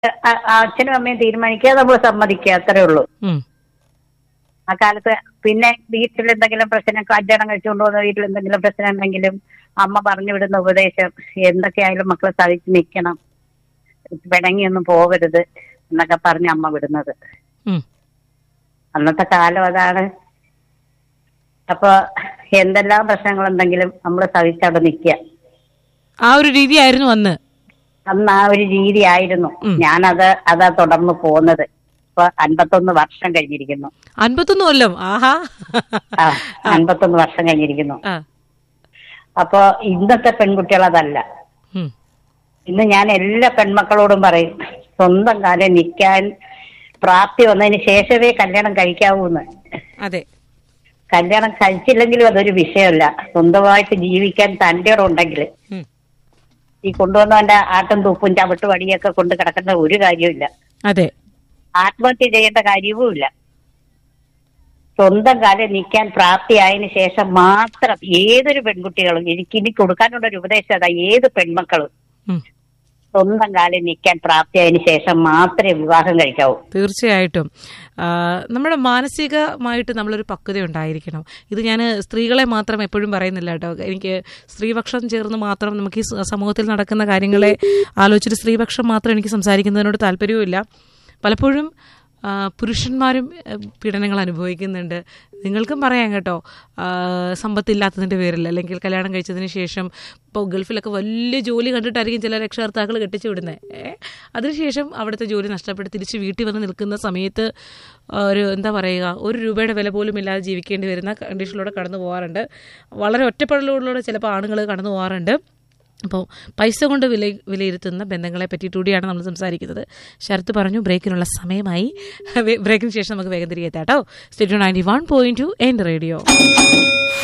അ- അച്ഛനും അമ്മയും തീരുമാനിക്കുക നമ്മൾ സമ്മതിക്കുക അത്രേ ഉള്ളൂ ഉം. ആ കാലത്ത് പിന്നെ വീട്ടിൽ എന്തെങ്കിലും പ്രശ്നം കല്യാണം കഴിച്ചുകൊണ്ട് പോകുന്ന വീട്ടിൽ എന്തെങ്കിലും പ്രശ്നം ഉണ്ടെങ്കിലും അമ്മ പറഞ്ഞു വിടുന്ന ഉപദേശം എന്തൊക്കെയായാലും മക്കളെ സഹിച്ച് നിൽക്കണം പിണങ്ങിയൊന്നും പോകരുത് എന്നൊക്കെ പറഞ്ഞ് അമ്മ വിടുന്നത് ഉം. അന്നത്തെ കാലം അതാണ് അപ്പൊ എന്തെല്ലാം പ്രശ്നങ്ങളുണ്ടെങ്കിലും നമ്മൾ സഹിച്ചവിടെ നിൽക്കുക ആ ഒരു രീതിയായിരുന്നു അന്ന് അന്ന് ആ ഒരു രീതി ആയിരുന്നു ഉം. ഞാനത് അതാ തുടർന്ന് പോകുന്നത് ഇപ്പൊ അൻപത്തൊന്ന് വർഷം കഴിഞ്ഞിരിക്കുന്നു അൻപത്തൊന്ന് കൊല്ലം ആഹാ ആ അൻപത്തൊന്ന് വർഷം കഴിഞ്ഞിരിക്കുന്നു ആ. അപ്പൊ ഇന്നത്തെ പെൺകുട്ടികൾ അതല്ല ഉം. ഇന്ന് ഞാൻ എല്ലാ പെൺമക്കളോടും പറയും സ്വന്തം കാലം നിൽക്കാൻ പ്രാപ്തി വന്നതിന് ശേഷമേ കല്യാണം കഴിക്കാവൂന്ന് അതെ കല്യാണം കഴിച്ചില്ലെങ്കിലും അതൊരു വിഷയമല്ല സ്വന്തമായിട്ട് ജീവിക്കാൻ തൻ്റെ ഉണ്ടെങ്കിൽ ഉം. ഈ കൊണ്ടുവന്നവന്റെ ആട്ടും തൂപ്പും ചവിട്ട് വടിയൊക്കെ കൊണ്ട് കിടക്കുന്ന ഒരു കാര്യമില്ല അതെ ആത്മഹത്യ ചെയ്യേണ്ട കാര്യവുമില്ല സ്വന്തം കാലം നിൽക്കാൻ പ്രാപ്തിയായതിനു ശേഷം മാത്രം ഏതൊരു പെൺകുട്ടികളും എനിക്ക് ഇനി കൊടുക്കാനുള്ള ഒരു ഉപദേശം അതാ ഏത് പെൺമക്കളും ഉം. സ്വന്തം കാലം നിൽക്കാൻ പ്രാപ്തിയായതിനു ശേഷം മാത്രമേ വിവാഹം കഴിക്കാവൂ തീർച്ചയായിട്ടും ആ, നമ്മുടെ മാനസികമായിട്ട് നമ്മളൊരു പക്വത ഉണ്ടായിരിക്കണം ഇത് ഞാൻ സ്ത്രീകളെ മാത്രം എപ്പോഴും പറയുന്നില്ല കേട്ടോ എനിക്ക് സ്ത്രീപക്ഷം ചേർന്ന് മാത്രം നമുക്ക് ഈ സ- സമൂഹത്തിൽ നടക്കുന്ന കാര്യങ്ങളെ ആലോചിച്ചിട്ട് സ്ത്രീപക്ഷം മാത്രം എനിക്ക് സംസാരിക്കുന്നതിനോട് താല്പര്യവുമില്ല പലപ്പോഴും ആ, പുരുഷന്മാരും ആ, പീഡനങ്ങൾ അനുഭവിക്കുന്നുണ്ട് നിങ്ങൾക്കും പറയാം കേട്ടോ ആ, സമ്പത്തില്ലാത്തതിൻ്റെ പേരിൽ അല്ലെങ്കിൽ കല്യാണം കഴിച്ചതിന് ശേഷം ഇപ്പോൾ ഗൾഫിലൊക്കെ വലിയ ജോലി കണ്ടിട്ടായിരിക്കും ചില രക്ഷകർത്താക്കൾ കെട്ടിച്ചു വിടുന്നത് അതിനുശേഷം അവിടുത്തെ ജോലി നഷ്ടപ്പെട്ട് തിരിച്ച് വീട്ടിൽ വന്ന് നിൽക്കുന്ന സമയത്ത് ആ, ഒരു എന്താ പറയുക ഒരു രൂപയുടെ വില പോലും ഇല്ലാതെ ജീവിക്കേണ്ടി വരുന്ന കണ്ടീഷനിലൂടെ കടന്നു പോകാറുണ്ട് വളരെ ഒറ്റപ്പെടലിലൂടെ ചിലപ്പോൾ ആണുങ്ങൾ കടന്നു പോകാറുണ്ട് അപ്പോൾ പൈസ കൊണ്ട് വില വിലയിരുത്തുന്ന ബന്ധങ്ങളെ പറ്റിയിട്ട് കൂടിയാണ് നമ്മൾ സംസാരിക്കുന്നത് ശരത്ത് പറഞ്ഞു ബ്രേക്കിനുള്ള സമയമായി ബ്രേക്കിന് ശേഷം നമുക്ക് വേഗം തിരികെ എത്താം കേട്ടോ state ninety one point two എൻ്റെ റേഡിയോ